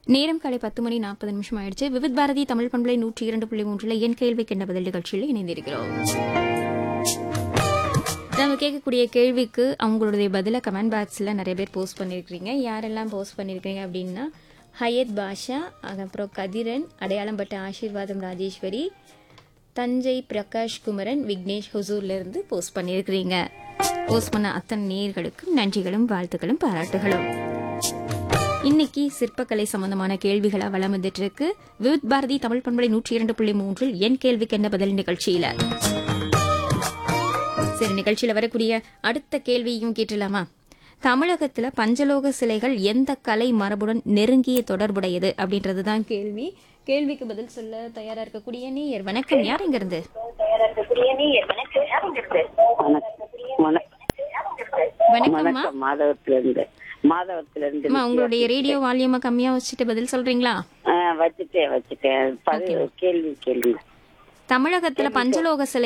நேரம் காலை பத்து மணி நாற்பது நிமிஷம் ஆயிடுச்சு விவித் பாரதி தமிழ் பண்பலை நூற்றி இரண்டு புள்ளி மூன்றுல என் கேள்விக்கு என்ன பதில் நிகழ்ச்சியில் இணைந்திருக்கிறோம் நம்ம கேட்கக்கூடிய கேள்விக்கு அவங்களுடைய பதிலை கமெண்ட் பாக்ஸில் நிறைய பேர் போஸ்ட் பண்ணியிருக்கிறீங்க யாரெல்லாம் போஸ்ட் பண்ணியிருக்கிறீங்க அப்படின்னா ஹயத் பாஷா அப்புறம் கதிரன் அடையாளம் பட்ட ஆசீர்வாதம் ராஜேஸ்வரி தஞ்சை பிரகாஷ் குமரன் விக்னேஷ் ஹுசூர்ல இருந்து போஸ்ட் பண்ணியிருக்கிறீங்க போஸ்ட் பண்ண அத்தனை நேர்களுக்கும் நன்றிகளும் வாழ்த்துக்களும் பாராட்டுகளும் இன்னைக்கு சிற்பக்கலை சம்பந்தமான கேள்விகளா வளம் வந்துட்டு இருக்கு விவித் பாரதி தமிழ் பண்பலை நூற்றி இரண்டு புள்ளி மூன்றில் என் கேள்விக்கு என்ன பதில் நிகழ்ச்சியில சரி நிகழ்ச்சியில வரக்கூடிய அடுத்த கேள்வியும் கேட்டுலாமா தமிழகத்துல பஞ்சலோக சிலைகள் எந்த கலை மரபுடன் நெருங்கிய தொடர்புடையது அப்படின்றது தான் கேள்வி கேள்விக்கு பதில் சொல்ல தயாரா இருக்கக்கூடிய நேயர் வணக்கம் யார் இங்க இருந்து வணக்கம்மா வணக்கம் மாதவத்துல இருந்து மாதவத்துல இருந்து அம்மா, உங்களுடைய ரேடியோ வால்யூமை கம்மியா வச்சுட்டு பதில் சொல்றீங்களா ஆ, வச்சுட்டேன் வச்சுட்டேன் பதில் கேள்வி கேள்வி தமிழகத்துல பஞ்சலோக சிலை